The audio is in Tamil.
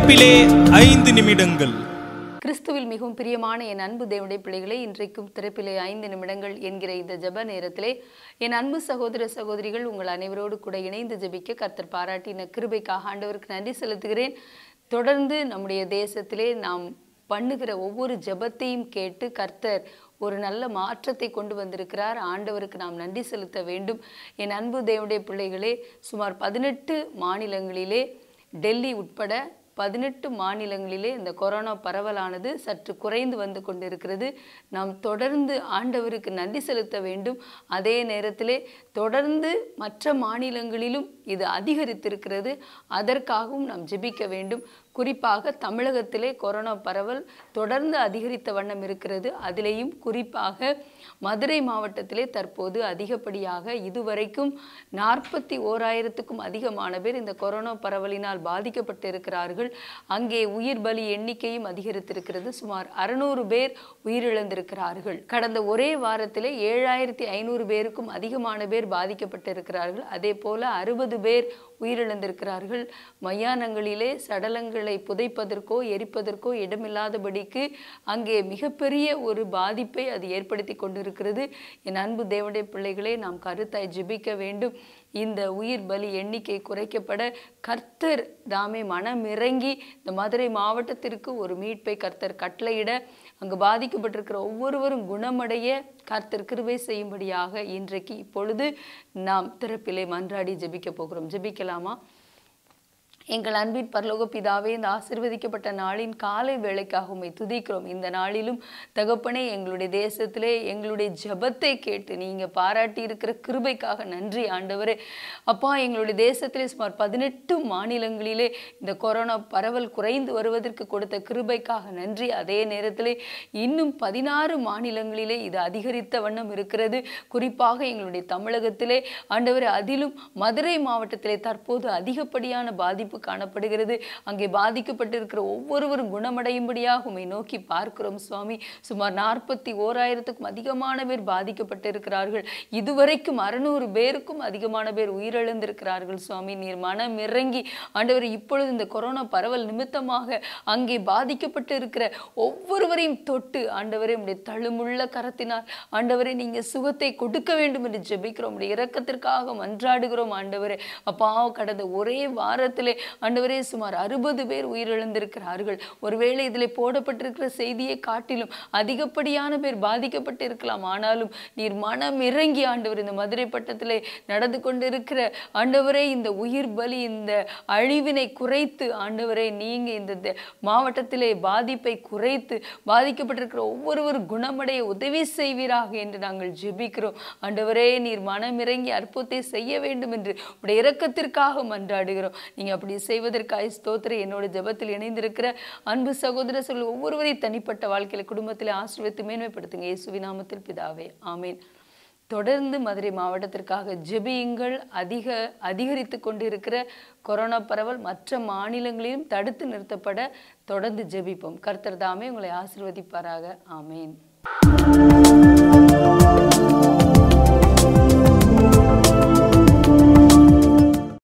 திறப்பிலே ஐந்து நிமிடங்கள் கிறிஸ்துவில் மிகவும் பிரியமான என் அன்பு தேவனுடைய பிள்ளைகளே இன்றைக்கும் திறப்பிலே ஐந்து நிமிடங்கள் என்கிற இந்த ஜெப நேரத்திலே என் அன்பு சகோதர சகோதரிகள் உங்கள் அனைவரோடு கூட இணைந்து ஜெபிக்க கர்த்தர் பாராட்டின கிருபைக்காக ஆண்டவருக்கு நன்றி செலுத்துகிறேன் தொடர்ந்து நம்முடைய தேசத்திலே நாம் பண்ணுகிற ஒவ்வொரு ஜெபத்தையும் கேட்டு கர்த்தர் ஒரு நல்ல மாற்றத்தை கொண்டு வந்திருக்கிறார் ஆண்டவருக்கு நாம் நன்றி செலுத்த வேண்டும் என் அன்பு தேவனுடைய பிள்ளைகளே சுமார் பதினெட்டு மாநிலங்களிலே டெல்லி உட்பட பதினெட்டு மாநிலங்களிலே இந்த கொரோனா பரவலானது சற்று குறைந்து வந்து கொண்டிருக்கிறது நாம் தொடர்ந்து ஆண்டவருக்கு நன்றி செலுத்த வேண்டும் அதே நேரத்திலே தொடர்ந்து மற்ற மாநிலங்களிலும் இது அதிகரித்திருக்கிறது அதற்காகவும் நாம் ஜெபிக்க வேண்டும் குறிப்பாக தமிழகத்திலே கொரோனா பரவல் தொடர்ந்து அதிகரித்த வண்ணம் இருக்கிறது அதிலேயும் குறிப்பாக மதுரை மாவட்டத்திலே தற்போது அதிகப்படியாக இதுவரைக்கும் நாற்பத்தி ஓராயிரத்துக்கும் அதிகமான பேர் இந்த கொரோனா பரவலினால் பாதிக்கப்பட்டிருக்கிறார்கள் அங்கே உயிர் பலி எண்ணிக்கையும் அதிகரித்திருக்கிறது சுமார் அறுநூறு பேர் உயிரிழந்திருக்கிறார்கள் கடந்த ஒரே வாரத்திலே ஏழாயிரத்தி ஐநூறு பேருக்கும் அதிகமான பேர் பாதிக்கப்பட்டிருக்கிறார்கள் அதே போல அறுபது பேர் உயிரிழந்திருக்கிறார்கள் மயானங்களிலே சடலங்களை புதைப்பதற்கோ எரிப்பதற்கோ இடமில்லாதபடிக்கு அங்கே மிகப்பெரிய ஒரு பாதிப்பை அது ஏற்படுத்தி கொண்டிருக்கிறது என் அன்பு தேவனுடைய பிள்ளைகளே நாம் கருத்தாய் ஜெபிக்க வேண்டும் இந்த உயிர் பலி எண்ணிக்கை குறைக்கப்பட கர்த்தர் தாமே மனமிறங்கி இந்த மதுரை மாவட்டத்திற்கு ஒரு மீட்பை கர்த்தர் கட்டளையிட அங்கு பாதிக்கப்பட்டிருக்கிற ஒவ்வொருவரும் குணமடைய கர்த்தர் கிருபை செய்யும்படியாக இன்றைக்கு இப்பொழுது நாம் திறப்பிலே மன்றாடி ஜெபிக்க போகிறோம் ஜெபிக்கலாமா எங்கள் அன்பின் பரலோக பிதாவே இந்த ஆசிர்வதிக்கப்பட்ட நாளின் காலை வேளைக்காக உம்மை துதிக்கிறோம் இந்த நாளிலும் தகப்பனே எங்களுடைய தேசத்திலே எங்களுடைய ஜெபத்தை கேட்டு நீங்க பாராட்டி இருக்கிற கிருபைக்காக நன்றி ஆண்டவரே அப்பா எங்களுடைய தேசத்திலே சுமார் பதினெட்டு மாநிலங்களிலே இந்த கொரோனா பரவல் குறைந்து வருவதற்கு கொடுத்த கிருபைக்காக நன்றி அதே நேரத்திலே இன்னும் பதினாறு மாநிலங்களிலே இது அதிகரித்த வண்ணம் இருக்கிறது குறிப்பாக எங்களுடைய தமிழகத்திலே ஆண்டவரே அதிலும் மதுரை மாவட்டத்திலே தற்போது அதிகப்படியான பாதிப்பு காணப்படுகிறது அங்கே பாதிக்கப்பட்டிருக்கிற ஒவ்வொருவரும் குணமடையும்படியாக உம்மை நோக்கி பார்க்கிறோம் சுவாமி சுமார் நாற்பத்தி ஓராயிரத்துக்கும் அதிகமான பேர் பாதிக்கப்பட்டிருக்கிறார்கள் இதுவரைக்கும் அறுநூறு பேருக்கும் அதிகமான பேர் உயிரிழந்திருக்கிறார்கள் சுவாமி நீர் மனம் இறங்கி ஆண்டவர் இப்பொழுது இந்த கொரோனா பரவல் நிமித்தமாக அங்கே பாதிக்கப்பட்டு இருக்கிற ஒவ்வொருவரையும் தொட்டு ஆண்டவரே உடைய தழுமுள்ள கரத்தினால் ஆண்டவரே நீங்க சுகத்தை கொடுக்க வேண்டும் என்று ஜெபிக்கிறோம் உடைய இரக்கத்திற்காக மன்றாடுகிறோம் ஆண்டவரே அப்பா கடந்த ஒரே வாரத்திலே ஆண்டவரே சுமார் அறுபது பேர் உயிரிழந்திருக்கிறார்கள் ஒருவேளை இதில் போடப்பட்டிருக்கிற செய்தியை காட்டிலும் அதிகப்படியான பேர் பாதிக்கப்பட்டு இருக்கலாம் ஆனாலும் நீர் மனம் இறங்கி ஆண்டவர் இந்த மதுரை பட்டத்திலே நடந்து கொண்டிருக்கிற ஆண்டவரே இந்த உயிர் பலி இந்த அழிவினை குறைத்து ஆண்டவரே நீங்க இந்த த- மாவட்டத்திலே பாதிப்பை குறைத்து பாதிக்கப்பட்டிருக்கிற ஒவ்வொருவரும் குணமடைய உதவி செய்வீராக என்று நாங்கள் ஜெபிக்கிறோம் ஆண்டவரே நீர் மனமிறங்கி அற்புதத்தை செய்ய வேண்டும் என்று உடைய இரக்கத்திற்காக மன்றாடுகிறோம் நீங்க அப்படி செய்வதற்காக ஸ்தோத்திரம் என்னோட ஜெபத்தில் இணைந்திருக்கிற அன்பு சகோதர சொல் ஒவ்வொருவரையும் தனிப்பட்ட வாழ்க்கையில குடும்பத்தில் ஆசீர்வதித்து மேன்மைப்படுத்துங்க இயேசுவி நாமத்தில் பிதாவே ஆமீன் தொடர்ந்து மதுரை மாவட்டத்திற்காக ஜெபியுங்கள் அதிக அதிகரித்து கொண்டிருக்கிற கொரோனா பரவல் மற்ற மாநிலங்களிலும் தடுத்து நிறுத்தப்பட தொடர்ந்து ஜெபிப்போம் கர்த்தர் தாமே உங்களை ஆசீர்வதிப்பாராக ஆமேன்